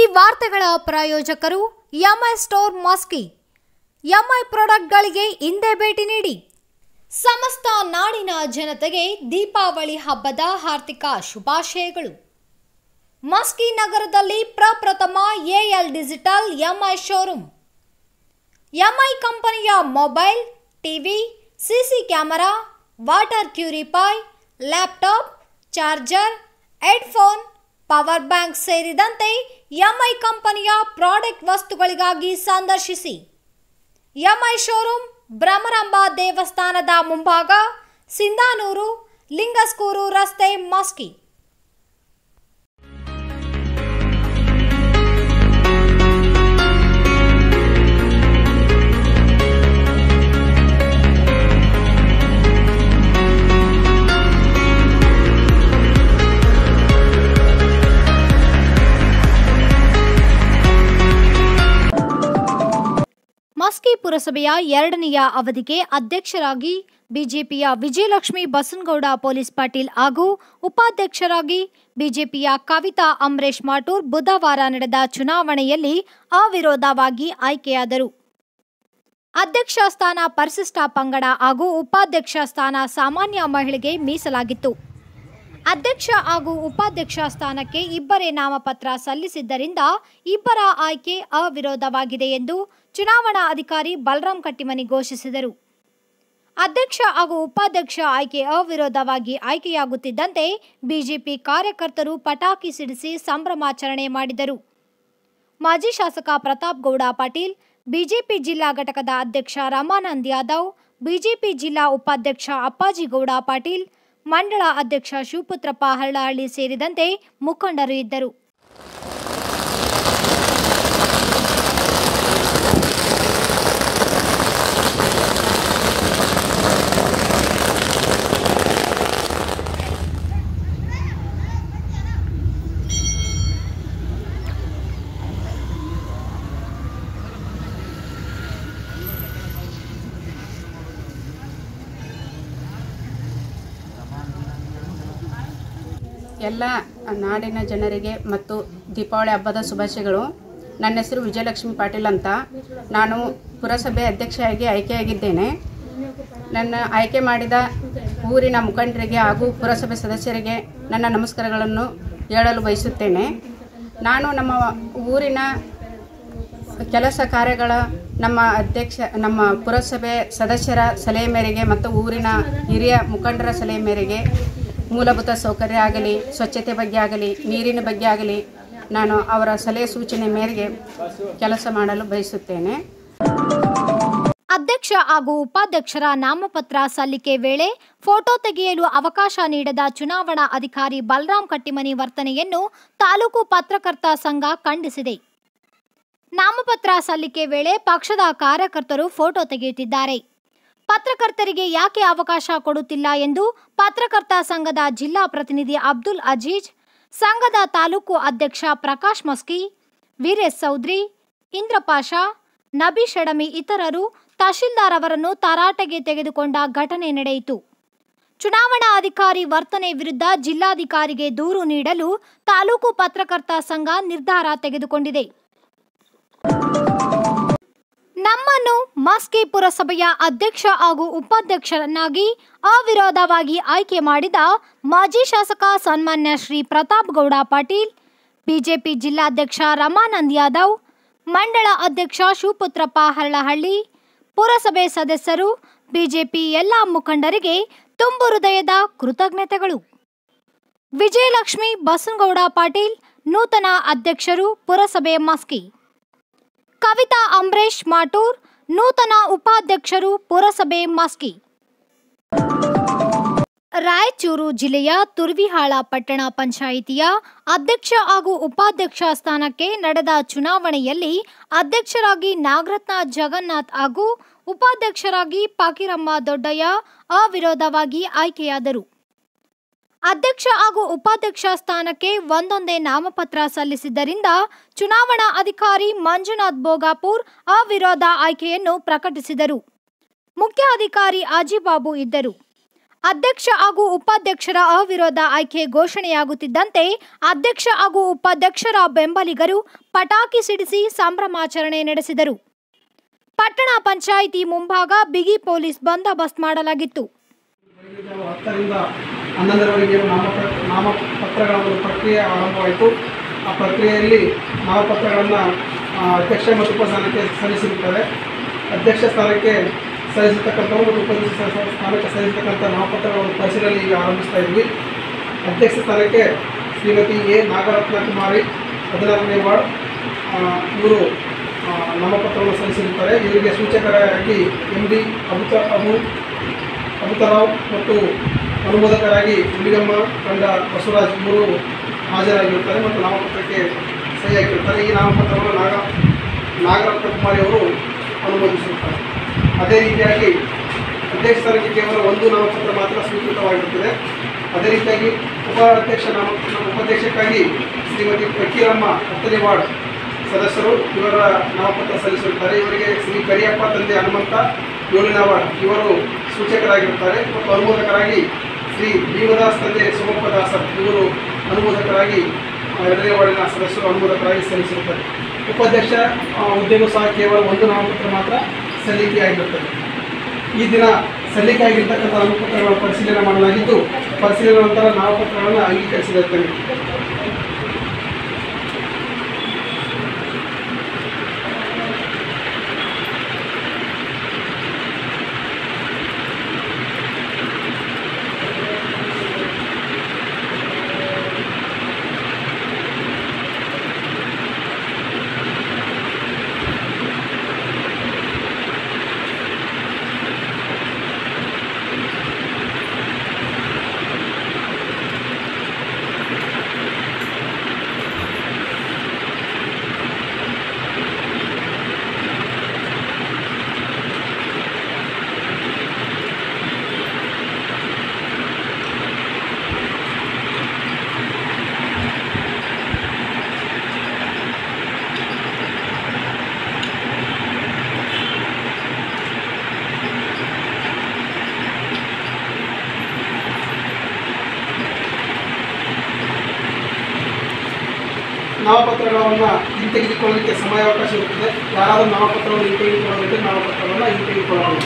ವಾರ್ತೆಗಳ ಪ್ರಾಯೋಜಕರು MI store Maski MI ಪ್ರಾಡಕ್ಟ್ಗಳಿಗೆ ಹಿಂದೆ ಭೇಟಿ ನೀಡಿ ಸಮಸ್ತ ನಾಡಿನ ಜನತೆಗೆ ದೀಪಾವಳಿ ಹಬ್ಬದ ಹಾರ್ದಿಕ ಶುಭಾಶಯಗಳು ಮಸ್ಕಿ ನಗರದಲ್ಲಿ ಪ್ರಪ್ರಥಮ AL digital MI showroom MI ಕಂಪನಿಯ mobile TV CC camera water ಕ್ಯೂರಿಫೈ laptop charger headphone power bank ಸೇರಿದಂತೆ ಎಂಐ ಕಂಪನಿಯ ಪ್ರಾಡಕ್ಟ್ ವಸ್ತುಗಳಿಗಾಗಿ ಸಂದರ್ಶಿಸಿ ಎಂಐ ಶೋರೂಮ್ ಭ್ರಮರಾಂಬ ದೇವಸ್ಥಾನದ ಮುಂಭಾಗ ಸಿಂಧಾನೂರು ಲಿಂಗಸ್ಕೂರು ರಸ್ತೆ ಮಸ್ಕಿ ಮಸ್ಕಿ ಪುರಸಭೆಯ ಎರಡನೆಯ ಅವಧಿಗೆ ಅಧ್ಯಕ್ಷರಾಗಿ ಬಿಜೆಪಿಯ ವಿಜಯಲಕ್ಷ್ಮಿ ಬಸನಗೌಡ ಪೊಲೀಸ್ ಪಾಟೀಲ್ ಹಾಗೂ ಉಪಾಧ್ಯಕ್ಷರಾಗಿ ಬಿಜೆಪಿಯ ಕವಿತಾ ಅಮರೇಶ್ ಮಾಟೂರ್ ಬುಧವಾರ ನಡೆದ ಚುನಾವಣೆಯಲ್ಲಿ ಅವಿರೋಧವಾಗಿ ಆಯ್ಕೆಯಾದರು ಅಧ್ಯಕ್ಷ ಸ್ಥಾನ ಪರಿಶಿಷ್ಟ ಪಂಗಡ ಹಾಗೂ ಉಪಾಧ್ಯಕ್ಷ ಸ್ಥಾನ ಸಾಮಾನ್ಯ ಮಹಿಳೆಗೆ ಮೀಸಲಾಗಿತ್ತು ಅಧ್ಯಕ್ಷ ಹಾಗೂ ಉಪಾಧ್ಯಕ್ಷ ಸ್ಥಾನಕ್ಕೆ ಇಬ್ಬರೇ ನಾಮಪತ್ರ ಸಲ್ಲಿಸಿದ್ದರಿಂದ ಇಬ್ಬರ ಆಯ್ಕೆ ಅವಿರೋಧವಾಗಿದೆ ಎಂದು ಚುನಾವಣಾ ಅಧಿಕಾರಿ ಬಲರಾಂ ಕಟ್ಟಿಮನಿ ಘೋಷಿಸಿದರು ಅಧ್ಯಕ್ಷ ಹಾಗೂ ಉಪಾಧ್ಯಕ್ಷ ಆಯ್ಕೆ ಅವಿರೋಧವಾಗಿ ಆಯ್ಕೆಯಾಗುತ್ತಿದ್ದಂತೆ ಬಿಜೆಪಿ ಕಾರ್ಯಕರ್ತರು ಪಟಾಕಿ ಸಿಡಿಸಿ ಸಂಭ್ರಮಾಚರಣೆ ಮಾಡಿದರು ಮಾಜಿ ಶಾಸಕ ಪ್ರತಾಪ್ ಗೌಡ ಪಾಟೀಲ್ ಬಿಜೆಪಿ ಜಿಲ್ಲಾ ಘಟಕದ ಅಧ್ಯಕ್ಷ ರಮಾನಂದ್ ಯಾದವ್ ಬಿಜೆಪಿ ಜಿಲ್ಲಾ ಉಪಾಧ್ಯಕ್ಷ ಅಪ್ಪಾಜಿ ಗೌಡ ಪಾಟೀಲ್ ಮಂಡಳ ಅಧ್ಯಕ್ಷ ಶಿವಪುತ್ರಪ್ಪ ಹರಳಹಳ್ಳಿ ಸೇರಿದಂತೆ ಮುಖಂಡರು ಇದ್ದರು ಎಲ್ಲ ನಾಡಿನ ಜನರಿಗೆ ಮತ್ತು ದೀಪಾವಳಿ ಹಬ್ಬದ ಶುಭಾಶಯಗಳು ನನ್ನ ಹೆಸರು ವಿಜಯಲಕ್ಷ್ಮಿ ಪಾಟೀಲ್ ಅಂತ ನಾನು ಪುರಸಭೆ ಅಧ್ಯಕ್ಷೆಯಾಗಿ ಆಯ್ಕೆಯಾಗಿದ್ದೇನೆ ನನ್ನ ಆಯ್ಕೆ ಮಾಡಿದ ಊರಿನ ಮುಖಂಡರಿಗೆ ಹಾಗೂ ಪುರಸಭೆ ಸದಸ್ಯರಿಗೆ ನನ್ನ ನಮಸ್ಕಾರಗಳನ್ನು ಹೇಳಲು ಬಯಸುತ್ತೇನೆ ನಾನು ನಮ್ಮ ಊರಿನ ಕೆಲಸ ಕಾರ್ಯಗಳ ನಮ್ಮ ಅಧ್ಯಕ್ಷ ನಮ್ಮ ಪುರಸಭೆ ಸದಸ್ಯರ ಸಲಹೆ ಮೇರೆಗೆ ಮತ್ತು ಊರಿನ ಹಿರಿಯ ಮುಖಂಡರ ಸಲಹೆ ಮೇರೆಗೆ ಮೂಲಭೂತ ಸೌಕರ್ಯ ಆಗಲಿ ಸ್ವಚ್ಛತೆ ಬಗ್ಗೆ ಆಗಲಿ ನೀರಿನ ಬಗ್ಗೆ ಆಗಲಿ ನಾನು ಅವರ ಸಲಹೆ ಸೂಚನೆ ಮೇರೆಗೆ ಕೆಲಸ ಮಾಡಲು ಬಯಸುತ್ತೇನೆ ಅಧ್ಯಕ್ಷ ಹಾಗೂ ಉಪಾಧ್ಯಕ್ಷರ ನಾಮಪತ್ರ ಸಲ್ಲಿಕೆ ವೇಳೆ ಫೋಟೋ ತೆಗೆಯಲು ಅವಕಾಶ ನೀಡದ ಚುನಾವಣಾ ಅಧಿಕಾರಿ ಬಲರಾಂ ಕಟ್ಟಿಮನಿ ವರ್ತನೆಯನ್ನು ತಾಲೂಕು ಪತ್ರಕರ್ತ ಸಂಘ ಖಂಡಿಸಿದೆ ನಾಮಪತ್ರ ಸಲ್ಲಿಕೆ ವೇಳೆ ಪಕ್ಷದ ಕಾರ್ಯಕರ್ತರು ಫೋಟೋ ತೆಗೆಯುತ್ತಿದ್ದಾರೆ ಪತ್ರಕರ್ತರಿಗೆ ಯಾಕೆ ಅವಕಾಶ ಕೊಡುತ್ತಿಲ್ಲ ಎಂದು ಪತ್ರಕರ್ತ ಸಂಘದ ಜಿಲ್ಲಾ ಪ್ರತಿನಿಧಿ ಅಬ್ದುಲ್ ಅಜೀಜ್ ಸಂಘದ ತಾಲೂಕು ಅಧ್ಯಕ್ಷ ಪ್ರಕಾಶ್ ಮಸ್ಕಿ ವೀರೇಶ್ ಚೌಧರಿ ಇಂದ್ರಪಾಷ ನಬಿ ಶಡಮಿ ಇತರರು ತಹಶೀಲ್ದಾರ್ ಅವರನ್ನು ತರಾಟೆಗೆ ತೆಗೆದುಕೊಂಡ ಘಟನೆ ನಡೆಯಿತು ಚುನಾವಣಾ ಅಧಿಕಾರಿ ವರ್ತನೆ ವಿರುದ್ಧ ಜಿಲ್ಲಾಧಿಕಾರಿಗೆ ದೂರು ನೀಡಲು ತಾಲೂಕು ಪತ್ರಕರ್ತ ಸಂಘ ನಿರ್ಧಾರ ತೆಗೆದುಕೊಂಡಿದೆ ನಮ್ಮನ್ನು ಮಸ್ಕಿ ಪುರಸಭೆಯ ಅಧ್ಯಕ್ಷ ಹಾಗೂ ಉಪಾಧ್ಯಕ್ಷರನ್ನಾಗಿ ಅವಿರೋಧವಾಗಿ ಆಯ್ಕೆ ಮಾಡಿದ ಮಾಜಿ ಶಾಸಕ ಸನ್ಮಾನ್ಯ ಶ್ರೀ ಪ್ರತಾಪ್ ಗೌಡ ಪಾಟೀಲ್ ಬಿಜೆಪಿ ಜಿಲ್ಲಾಧ್ಯಕ್ಷ ರಮಾನಂದ್ ಯಾದವ್ ಮಂಡಳ ಅಧ್ಯಕ್ಷ ಶಿವಪುತ್ರಪ್ಪ ಹರಳಹಳ್ಳಿ ಪುರಸಭೆ ಸದಸ್ಯರು ಬಿಜೆಪಿ ಎಲ್ಲ ಮುಖಂಡರಿಗೆ ತುಂಬು ಹೃದಯದ ಕೃತಜ್ಞತೆಗಳು ವಿಜಯಲಕ್ಷ್ಮಿ ಬಸನಗೌಡ ಪಾಟೀಲ್ ನೂತನ ಅಧ್ಯಕ್ಷರು ಪುರಸಭೆ ಮಸ್ಕಿ ಕವಿತಾ ಅಂಬರೀಶ್ ಮಾಟೂರ್ ನೂತನ ಉಪಾಧ್ಯಕ್ಷರು ಪುರಸಭೆ ಮಸ್ಕಿ ರಾಯಚೂರು ಜಿಲ್ಲೆಯ ತುರ್ವಿಹಾಳ ಪಟ್ಟಣ ಪಂಚಾಯಿತಿಯ ಅಧ್ಯಕ್ಷ ಹಾಗೂ ಉಪಾಧ್ಯಕ್ಷ ಸ್ಥಾನಕ್ಕೆ ನಡೆದ ಚುನಾವಣೆಯಲ್ಲಿ ಅಧ್ಯಕ್ಷರಾಗಿ ನಾಗರತ್ನ ಜಗನ್ನಾಥ್ ಹಾಗೂ ಉಪಾಧ್ಯಕ್ಷರಾಗಿ ಪಾಕಿರಮ್ಮ ದೊಡ್ಡಯ್ಯ ಅವಿರೋಧವಾಗಿ ಆಯ್ಕೆಯಾದರು ಅಧ್ಯಕ್ಷ ಹಾಗೂ ಉಪಾಧ್ಯಕ್ಷ ಸ್ಥಾನಕ್ಕೆ ಒಂದೊಂದೇ ನಾಮಪತ್ರ ಸಲ್ಲಿಸಿದ್ದರಿಂದ ಚುನಾವಣಾ ಅಧಿಕಾರಿ ಮಂಜುನಾಥ್ ಬೋಗಾಪುರ್ ಅವಿರೋಧ ಆಯ್ಕೆಯನ್ನು ಪ್ರಕಟಿಸಿದರು ಮುಖ್ಯ ಅಧಿಕಾರಿ ಆಜಿಬಾಬು ಇದ್ದರು ಅಧ್ಯಕ್ಷ ಹಾಗೂ ಉಪಾಧ್ಯಕ್ಷರ ಅವಿರೋಧ ಆಯ್ಕೆ ಘೋಷಣೆಯಾಗುತ್ತಿದ್ದಂತೆ ಅಧ್ಯಕ್ಷ ಹಾಗೂ ಉಪಾಧ್ಯಕ್ಷರ ಬೆಂಬಲಿಗರು ಪಟಾಕಿ ಸಿಡಿಸಿ ಸಂಭ್ರಮಾಚರಣೆ ನಡೆಸಿದರು ಪಟ್ಟಣ ಪಂಚಾಯಿತಿ ಮುಂಭಾಗ ಬಿಗಿ ಪೊಲೀಸ್ ಬಂದೋಬಸ್ತ್ ಮಾಡಲಾಗಿತ್ತು ಬೆಳಗ್ಗೆ ಜಾವ ಹತ್ತರಿಂದ ಹನ್ನೊಂದರವರೆಗೆ ನಾಮಪ ನಾಮಪತ್ರಗಳ ಒಂದು ಪ್ರಕ್ರಿಯೆ ಆರಂಭವಾಯಿತು ಆ ಪ್ರಕ್ರಿಯೆಯಲ್ಲಿ ನಾಮಪತ್ರಗಳನ್ನು ಅಧ್ಯಕ್ಷ ಮತ್ತು ಉಪಸ್ಥಾನಕ್ಕೆ ಸಲ್ಲಿಸಿರುತ್ತಾರೆ ಅಧ್ಯಕ್ಷ ಸ್ಥಾನಕ್ಕೆ ಸಲ್ಲಿಸತಕ್ಕಂಥವ್ರು ಮತ್ತು ಉಪಾಧ್ಯಕ್ಷ ಸ್ಥಾ- ಸ್ಥಾನಕ್ಕೆ ಸಲ್ಲಿಸತಕ್ಕಂಥ ನಾಮಪತ್ರಗಳ ಒಂದು ಪರಿಶೀಲನೆ ಈಗ ಆರಂಭಿಸ್ತಾ ಇದ್ವಿ ಅಧ್ಯಕ್ಷ ಸ್ಥಾನಕ್ಕೆ ಶ್ರೀಮತಿ ಎ ನಾಗರತ್ನ ಕುಮಾರಿ ಹದಿನಾರನೇ ವಾರ್ಡ್ ಇವರು ನಾಮಪತ್ರವನ್ನು ಸಲ್ಲಿಸಿರುತ್ತಾರೆ ಇವರಿಗೆ ಸೂಚಕರಾಗಿ ಎಂ ಡಿ ಅಬುತ ಅಬು ಅಮಿತಾರಾವ್ ಮತ್ತು ಅನುಮೋದಕರಾಗಿ ಹುಲಿಗಮ್ಮ ಕಂಡ ಬಸವರಾಜ್ ಇವರು ಹಾಜರಾಗಿರುತ್ತಾರೆ ಮತ್ತು ನಾಮಪತ್ರಕ್ಕೆ ಸಹಿ ಹಾಕಿರುತ್ತಾರೆ ಈ ನಾಮಪತ್ರವನ್ನು ನಾಗ ನಾಗರತ್ನ ಕುಮಾರಿ ಅವರು ಅನುಮೋದಿಸಿರುತ್ತಾರೆ ಅದೇ ರೀತಿಯಾಗಿ ಅಧ್ಯಕ್ಷ ಸ್ಥಾನಕ್ಕೆ ಕೇವಲ ಒಂದು ನಾಮಪತ್ರ ಮಾತ್ರ ಸ್ವೀಕೃತವಾಗಿರುತ್ತದೆ ಅದೇ ರೀತಿಯಾಗಿ ಉಪಾಧ್ಯಕ್ಷ ನಾಮ ಉಪಾಧ್ಯಕ್ಷಕ್ಕಾಗಿ ಶ್ರೀಮತಿ ಫಕೀರಮ್ಮ ಹತ್ತನೇ ವಾರ್ಡ್ ಸದಸ್ಯರು ಇವರ ನಾಮಪತ್ರ ಸಲ್ಲಿಸಿರುತ್ತಾರೆ ಇವರಿಗೆ ಶ್ರೀ ಕರಿಯಪ್ಪ ತಂದೆ ಹನುಮಂತ ಏಳನೇ ವಾರ್ಡ್ ಇವರು ಸೂಚಕರಾಗಿರುತ್ತಾರೆ ಮತ್ತು ಅನುಮೋದಕರಾಗಿ ಶ್ರೀ ಭೀಮದಾಸ್ ತಂದೆ ಸೋಮಪ್ಪ ದಾಸರ್ ಇವರು ಅನುಮೋದಕರಾಗಿ ಆ, ಎರಡನೇ ವಾರ್ಡಿನ ಸದಸ್ಯರು ಅನುಮೋದಕರಾಗಿ ಸಲ್ಲಿಸಿರುತ್ತಾರೆ ಉಪಾಧ್ಯಕ್ಷ ಆ, ಹುದ್ದೆಗೂ ಸಹ ಕೇವಲ ಒಂದು ನಾಮಪತ್ರ ಮಾತ್ರ ಸಲ್ಲಿಕೆಯಾಗಿರುತ್ತದೆ ಈ ದಿನ ಸಲ್ಲಿಕೆ ಆಗಿರ್ತಕ್ಕಂಥ ನಾಮಪತ್ರಗಳ ಪರಿಶೀಲನೆ ಮಾಡಲಾಗಿದ್ದು ಪರಿಶೀಲನೆ ನಂತರ ನಾಮಪತ್ರಗಳನ್ನು ಅಂಗೀಕರಿಸಿರುತ್ತೇವೆ ನಾಮಪತ್ರಗಳನ್ನು ಹಿಂತೆಗೆದುಕೊಳ್ಳಲಿಕ್ಕೆ ಸಮಯಾವಕಾಶ ಇರುತ್ತದೆ ಯಾರಾದರೂ ನಾಮಪತ್ರವನ್ನು ಹಿಂತೆಗೆದುಕೊಳ್ಳಲಿಕ್ಕೆ ನಾಮಪತ್ರವನ್ನು ಹಿಂತೆಗೆದುಕೊಳ್ಳಬಹುದು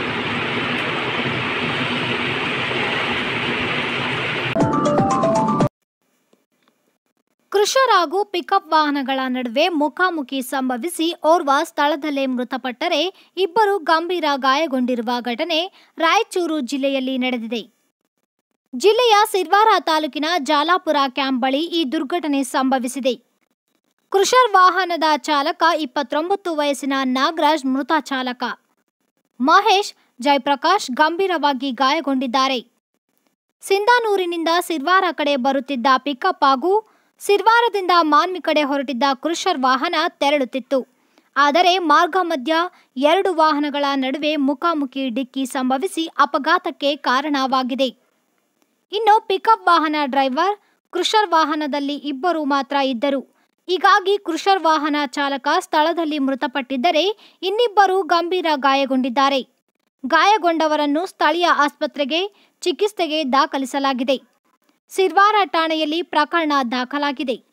ಕೃಷರ್ ಹಾಗೂ ಪಿಕಪ್ ವಾಹನಗಳ ನಡುವೆ ಮುಖಾಮುಖಿ ಸಂಭವಿಸಿ ಓರ್ವ ಸ್ಥಳದಲ್ಲೇ ಮೃತಪಟ್ಟರೆ ಇಬ್ಬರು ಗಂಭೀರ ಗಾಯಗೊಂಡಿರುವ ಘಟನೆ ರಾಯಚೂರು ಜಿಲ್ಲೆಯಲ್ಲಿ ನಡೆದಿದೆ ಜಿಲ್ಲೆಯ ಸಿರ್ವಾರ ತಾಲೂಕಿನ ಜಾಲಾಪುರ ಕ್ಯಾಂಪ್ ಬಳಿ ಈ ದುರ್ಘಟನೆ ಸಂಭವಿಸಿದೆ ಕೃಷರ್ ವಾಹನದ ಚಾಲಕ ಇಪ್ಪತ್ತೊಂಬತ್ತು ವಯಸ್ಸಿನ ನಾಗರಾಜ್ ಮೃತ ಚಾಲಕ ಮಹೇಶ್ ಜಯಪ್ರಕಾಶ್ ಗಂಭೀರವಾಗಿ ಗಾಯಗೊಂಡಿದ್ದಾರೆ ಸಿಂಧಾನೂರಿನಿಂದ ಸಿರ್ವಾರ ಕಡೆ ಬರುತ್ತಿದ್ದ ಪಿಕಪ್ ಹಾಗೂ ಸಿರ್ವಾರದಿಂದ ಮಾನ್ವಿ ಕಡೆ ಹೊರಟಿದ್ದ ಕ್ರುಷರ್ ವಾಹನ ತೆರಳುತ್ತಿತ್ತು ಆದರೆ ಮಾರ್ಗ ಮಧ್ಯ ಎರಡು ವಾಹನಗಳ ನಡುವೆ ಮುಖಾಮುಖಿ ಡಿಕ್ಕಿ ಸಂಭವಿಸಿ ಅಪಘಾತಕ್ಕೆ ಕಾರಣವಾಗಿದೆ ಇನ್ನು ಪಿಕಪ್ ವಾಹನ ಡ್ರೈವರ್ ಕ್ರುಷರ್ ವಾಹನದಲ್ಲಿ ಇಬ್ಬರು ಮಾತ್ರ ಇದ್ದರು ಹೀಗಾಗಿ ಕ್ರುಷರ್ ವಾಹನ ಚಾಲಕ ಸ್ಥಳದಲ್ಲಿ ಮೃತಪಟ್ಟಿದ್ದರೆ ಇನ್ನಿಬ್ಬರು ಗಂಭೀರ ಗಾಯಗೊಂಡಿದ್ದಾರೆ ಗಾಯಗೊಂಡವರನ್ನು ಸ್ಥಳೀಯ ಆಸ್ಪತ್ರೆಗೆ ಚಿಕಿತ್ಸೆಗೆ ದಾಖಲಿಸಲಾಗಿದೆ ಸಿರ್ವಾರ ಠಾಣೆಯಲ್ಲಿ ಪ್ರಕರಣ ದಾಖಲಾಗಿದೆ